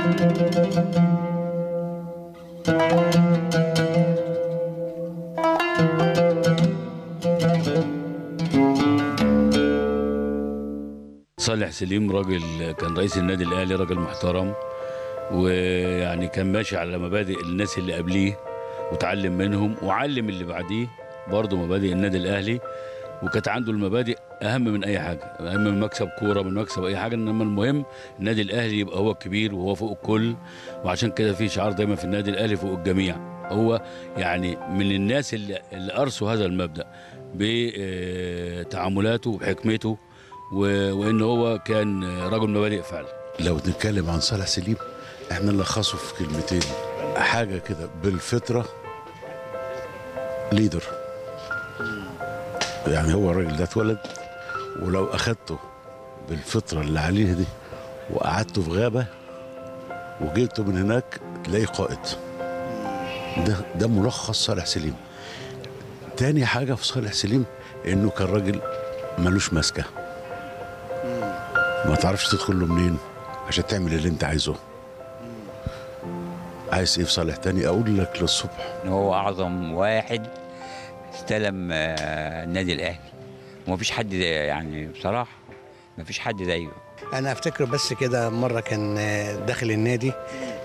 صالح سليم راجل كان رئيس النادي الاهلي راجل محترم ويعني كان ماشي على مبادئ الناس اللي قبليه وتعلم منهم وعلم اللي بعديه برضه مبادئ النادي الاهلي وكانت عنده المبادئ اهم من اي حاجه اهم من مكسب كوره من مكسب اي حاجه انما المهم النادي الاهلي يبقى هو الكبير وهو فوق الكل وعشان كده في شعار دايما في النادي الاهلي فوق الجميع هو يعني من الناس اللي, اللي ارسوا هذا المبدا بتعاملاته وحكمته و- وان هو كان رجل مبادئ فعلا لو نتكلم عن صالح سليم احنا نلخصه في كلمتين حاجه كده بالفطره ليدر يعني هو الراجل ده اتولد ولو اخدته بالفطره اللي عليه دي وقعدته في غابه وجبته من هناك تلاقيه قائد ده ده ملخص صالح سليم تاني حاجه في صالح سليم انه كان راجل ملوش ماسكه ما تعرفش تدخل له منين عشان تعمل اللي انت عايزه عايز ايه في صالح تاني اقول لك للصبح ان هو اعظم واحد استلم آه، النادي الاهلي ومفيش حد يعني بصراحه مفيش حد زيه انا افتكر بس كده مره كان داخل النادي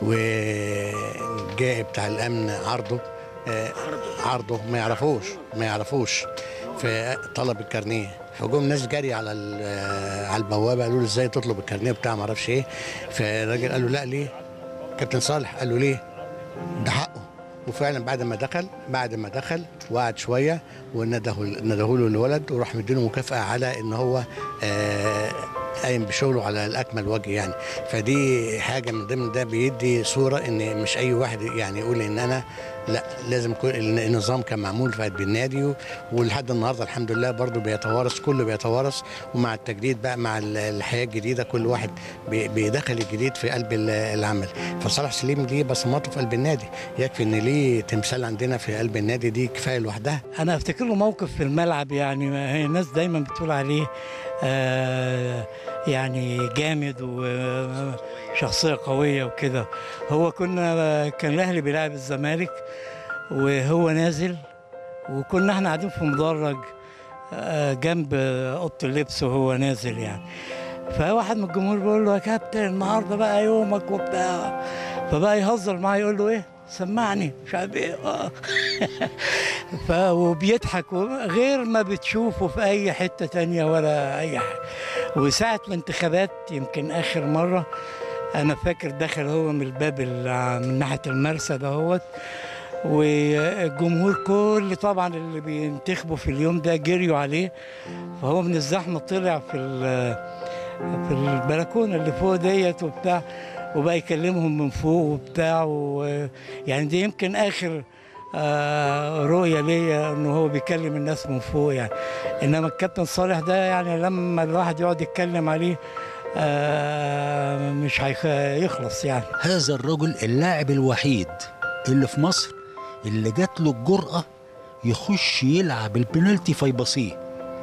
وجاء بتاع الامن عرضه آه، عرضه ما يعرفوش ما يعرفوش فطلب الكارنيه فجم ناس جري على ال- آه، على البوابه قالوا له ازاي تطلب الكارنيه بتاع ما اعرفش ايه فالراجل قال له لا ليه كابتن صالح قال له ليه ده حقه وفعلا بعد ما دخل بعد ما دخل وقعد شويه ونده نده له الولد وراح مديله مكافاه على ان هو آه قايم بشغله على الاكمل وجه يعني فدي حاجه من ضمن ده بيدي صوره ان مش اي واحد يعني يقول ان انا لا لازم كل النظام كان معمول في قلب النادي و- ولحد النهارده الحمد لله برضو بيتوارث كله بيتوارث ومع التجديد بقى مع ال- الحياه الجديده كل واحد بي- بيدخل الجديد في قلب ال- العمل فصالح سليم ليه بصماته في قلب النادي يكفي ان ليه تمثال عندنا في قلب النادي دي كفايه لوحدها انا افتكر له موقف في الملعب يعني ما هي الناس دايما بتقول عليه آه يعني جامد وشخصيه قويه وكده هو كنا كان الاهلي بيلعب الزمالك وهو نازل وكنا احنا قاعدين في مدرج آه جنب اوضه اللبس وهو نازل يعني فواحد من الجمهور بيقول له يا كابتن النهارده بقى يومك وبتاع فبقى يهزر معاه يقول له ايه سمعني مش عارف ايه آه. ف وبيضحك غير ما بتشوفه في اي حته تانية ولا اي حاجه وساعه الانتخابات يمكن اخر مره انا فاكر دخل هو من الباب ال- من ناحيه المرسى دهوت والجمهور كل طبعا اللي بينتخبوا في اليوم ده جريوا عليه فهو من الزحمه طلع في ال- في البلكونه اللي فوق ديت وبتاع وبقى يكلمهم من فوق وبتاع ويعني دي يمكن اخر آه، رؤية ليا انه هو بيكلم الناس من فوق يعني انما الكابتن صالح ده يعني لما الواحد يقعد يتكلم عليه آه، مش هيخلص يعني هذا الرجل اللاعب الوحيد اللي في مصر اللي جات له الجرأة يخش يلعب البنالتي فيبصيه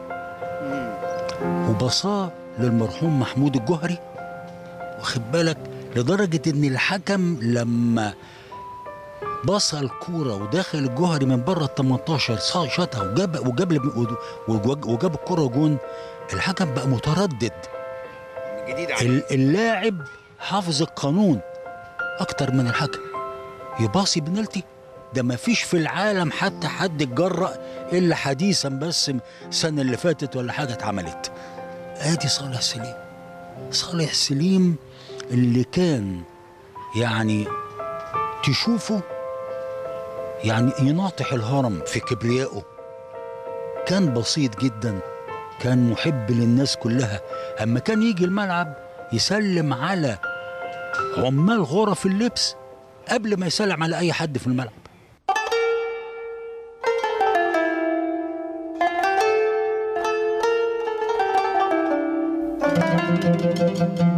وبصاه للمرحوم محمود الجهري واخد بالك لدرجة ان الحكم لما بص الكورة ودخل الجوهري من بره ال 18 صا- شاطها وجاب وجاب وجاب, وجاب الكورة جون الحكم بقى متردد ال- اللاعب حافظ القانون اكتر من الحكم يباصي بنالتي ده ما فيش في العالم حتى حد اتجرأ الا حديثا بس السنه اللي فاتت ولا حاجه اتعملت ادي صالح سليم صالح سليم اللي كان يعني تشوفه يعني يناطح الهرم في كبريائه كان بسيط جدا كان محب للناس كلها اما كان يجي الملعب يسلم على عمال غرف اللبس قبل ما يسلم على اي حد في الملعب thank you